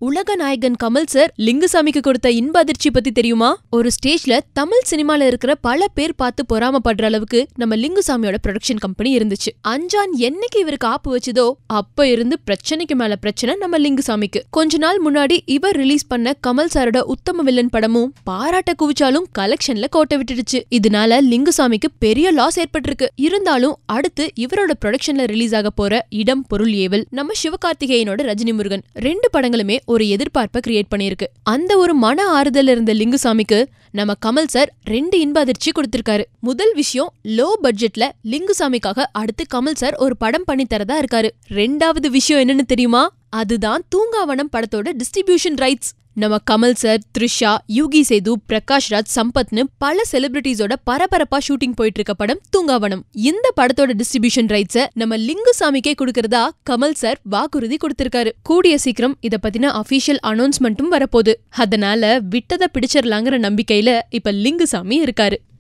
உலக நாயகன் கமல் சார் லிங்குசாமிக்கு கொடுத்த இன்ப அதிர்ச்சி பத்தி தெரியுமா ஒரு ஸ்டேஜ்ல தமிழ் சினிமால இருக்கிற பல பேர் பார்த்து பொறாமப்படுற அளவுக்கு நம்ம லிங்குசாமியோட ப்ரொடக்ஷன் கம்பெனி இருந்துச்சு அஞ்சான் என்னைக்கு இவருக்கு ஆப்பு வச்சதோ அப்ப இருந்து பிரச்சனைக்கு மேல பிரச்சனை நம்ம லிங்குசாமிக்கு கொஞ்ச நாள் முன்னாடி இவர் ரிலீஸ் பண்ண கமல் சாரோட உத்தம வில்லன் படமும் பாராட்ட குவிச்சாலும் கலெக்ஷன்ல கோட்டை விட்டுடுச்சு இதனால லிங்குசாமிக்கு பெரிய லாஸ் ஏற்பட்டிருக்கு இருந்தாலும் அடுத்து இவரோட ப்ரொடக்ஷன்ல ரிலீஸ் ஆக போற இடம் பொருள் ஏவல் நம்ம சிவகார்த்திகேயனோட ரஜினி முருகன் ரெண்டு படங்களுமே ஒரு எதிர்பார்ப்பை கிரியேட் பண்ணிருக்கு அந்த ஒரு மன ஆறுதல் இருந்த லிங்குசாமிக்கு நம்ம கமல் சார் ரெண்டு இன்ப அதிர்ச்சி கொடுத்திருக்காரு முதல் விஷயம் லோ பட்ஜெட்ல லிங்குசாமிக்காக அடுத்து கமல் சார் ஒரு படம் பண்ணி தரதா இருக்காரு ரெண்டாவது விஷயம் என்னன்னு தெரியுமா அதுதான் தூங்காவனம் படத்தோட டிஸ்ட்ரிபியூஷன் ரைட்ஸ் நம்ம கமல் சார் த்ரிஷா யூகி சேது பிரகாஷ் ராஜ் சம்பத்னு பல செலிபிரிட்டிஸோட பரபரப்பா ஷூட்டிங் போயிட்டு இருக்க படம் தூங்காவனம் இந்த படத்தோட டிஸ்ட்ரிபியூஷன் ரைட்ஸ நம்ம லிங்குசாமிக்கே கொடுக்கறதா கமல் சார் வாக்குறுதி கொடுத்திருக்காரு கூடிய சீக்கிரம் இத பத்தின அபிஷியல் அனௌன்ஸ்மெண்ட்டும் வரப்போகுது அதனால விட்டதை பிடிச்சிடலாங்கிற நம்பிக்கையில இப்ப லிங்குசாமி இருக்காரு